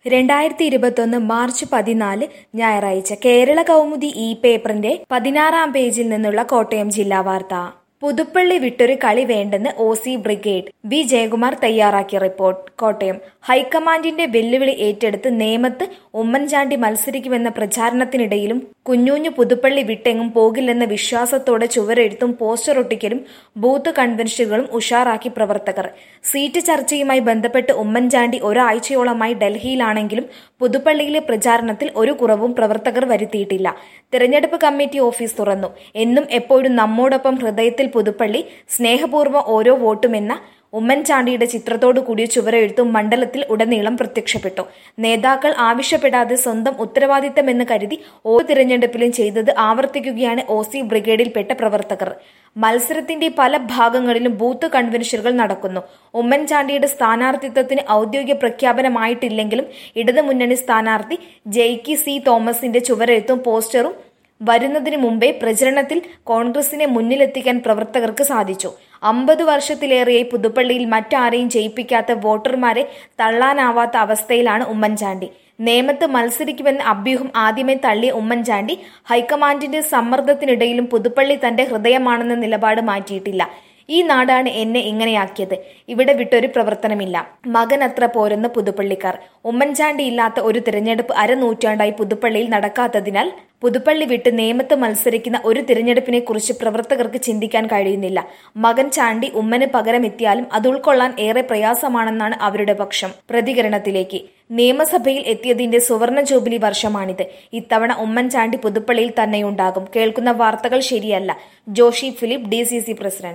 രണ്ടായിരത്തി ഇരുപത്തൊന്ന് മാർച്ച് പതിനാല് ഞായറാഴ്ച കേരള കൗമുദി ഇ പേപ്പറിന്റെ പതിനാറാം പേജിൽ നിന്നുള്ള കോട്ടയം ജില്ലാ വാർത്ത പുതുപ്പള്ളി വിട്ടൊരു കളി വേണ്ടെന്ന് O C brigade B Jayakumar തയ്യാറാക്കിയ റിപ്പോർട്ട് കോട്ടയം ഹൈക്കമാൻഡിന്റെ വെല്ലുവിളി ഏറ്റെടുത്ത് നേമത്ത് ഉമ്മൻചാണ്ടി മത്സരിക്കുമെന്ന പ്രചാരണത്തിനിടയിലും കുഞ്ഞൂഞ്ഞു പുതുപ്പള്ളി വിട്ടെങ്ങും പോകില്ലെന്ന വിശ്വാസത്തോടെ ചുവരെഴുത്തും പോസ്റ്റർ ഒട്ടിക്കലും ബൂത്ത് കൺവെൻഷനുകളും ഉഷാറാക്കി പ്രവർത്തകർ സീറ്റ് ചർച്ചയുമായി ബന്ധപ്പെട്ട് ഉമ്മൻചാണ്ടി ഒരാഴ്ചയോളമായി ഡൽഹിയിലാണെങ്കിലും പുതുപ്പള്ളിയിലെ പ്രചാരണത്തിൽ ഒരു കുറവും പ്രവർത്തകർ വരുത്തിയിട്ടില്ല തിരഞ്ഞെടുപ്പ് കമ്മിറ്റി ഓഫീസ് തുറന്നു എന്നും എപ്പോഴും നമ്മോടൊപ്പം ഹൃദയത്തിൽ പുതുപ്പള്ളി സ്നേഹപൂർവ്വം ഓരോ വോട്ടുമെന്ന ഉമ്മൻചാണ്ടിയുടെ ചിത്രത്തോടു കൂടിയ ചുവരെഴുത്തും മണ്ഡലത്തിൽ ഉടനീളം പ്രത്യക്ഷപ്പെട്ടു നേതാക്കൾ ആവശ്യപ്പെടാതെ സ്വന്തം ഉത്തരവാദിത്തമെന്ന് കരുതി ഓരോ തിരഞ്ഞെടുപ്പിലും ചെയ്തത് ആവർത്തിക്കുകയാണ് ഒ സി ബ്രിഗേഡിൽപ്പെട്ട പ്രവർത്തകർ മത്സരത്തിന്റെ പല ഭാഗങ്ങളിലും ബൂത്ത് കൺവെൻഷനുകൾ നടക്കുന്നു ഉമ്മൻചാണ്ടിയുടെ സ്ഥാനാർത്ഥിത്വത്തിന് ഔദ്യോഗിക പ്രഖ്യാപനമായിട്ടില്ലെങ്കിലും ഇടതുമുന്നണി സ്ഥാനാർത്ഥി ജെയ്ക്കി സി തോമസിന്റെ ചുവരെഴുത്തും പോസ്റ്ററും വരുന്നതിന് മുമ്പേ പ്രചരണത്തിൽ കോൺഗ്രസിനെ മുന്നിലെത്തിക്കാൻ പ്രവർത്തകർക്ക് സാധിച്ചു അമ്പത് വർഷത്തിലേറെയായി പുതുപ്പള്ളിയിൽ മറ്റാരെയും ജയിപ്പിക്കാത്ത വോട്ടർമാരെ തള്ളാനാവാത്ത അവസ്ഥയിലാണ് ഉമ്മൻചാണ്ടി നേമത്ത് മത്സരിക്കുമെന്ന അഭ്യൂഹം ആദ്യമേ തള്ളിയ ഉമ്മൻചാണ്ടി ഹൈക്കമാൻഡിന്റെ സമ്മർദ്ദത്തിനിടയിലും പുതുപ്പള്ളി തന്റെ ഹൃദയമാണെന്ന നിലപാട് മാറ്റിയിട്ടില്ല ഈ നാടാണ് എന്നെ ഇങ്ങനെയാക്കിയത് ഇവിടെ വിട്ടൊരു പ്രവർത്തനമില്ല മകൻ അത്ര പോരെന്ന് പുതുപ്പള്ളിക്കാർ ഉമ്മൻചാണ്ടി ഇല്ലാത്ത ഒരു തിരഞ്ഞെടുപ്പ് അരനൂറ്റാണ്ടായി പുതുപ്പള്ളിയിൽ നടക്കാത്തതിനാൽ പുതുപ്പള്ളി വിട്ട് നേമത്ത് മത്സരിക്കുന്ന ഒരു തിരഞ്ഞെടുപ്പിനെ കുറിച്ച് പ്രവർത്തകർക്ക് ചിന്തിക്കാൻ കഴിയുന്നില്ല മകൻ ചാണ്ടി ഉമ്മന് പകരം എത്തിയാലും അത് ഉൾക്കൊള്ളാൻ ഏറെ പ്രയാസമാണെന്നാണ് അവരുടെ പക്ഷം പ്രതികരണത്തിലേക്ക് നിയമസഭയിൽ എത്തിയതിന്റെ സുവർണ ജൂബിലി വർഷമാണിത് ഇത്തവണ ഉമ്മൻചാണ്ടി പുതുപ്പള്ളിയിൽ തന്നെയുണ്ടാകും കേൾക്കുന്ന വാർത്തകൾ ശരിയല്ല ജോഷി ഫിലിപ്പ് ഡി പ്രസിഡന്റ്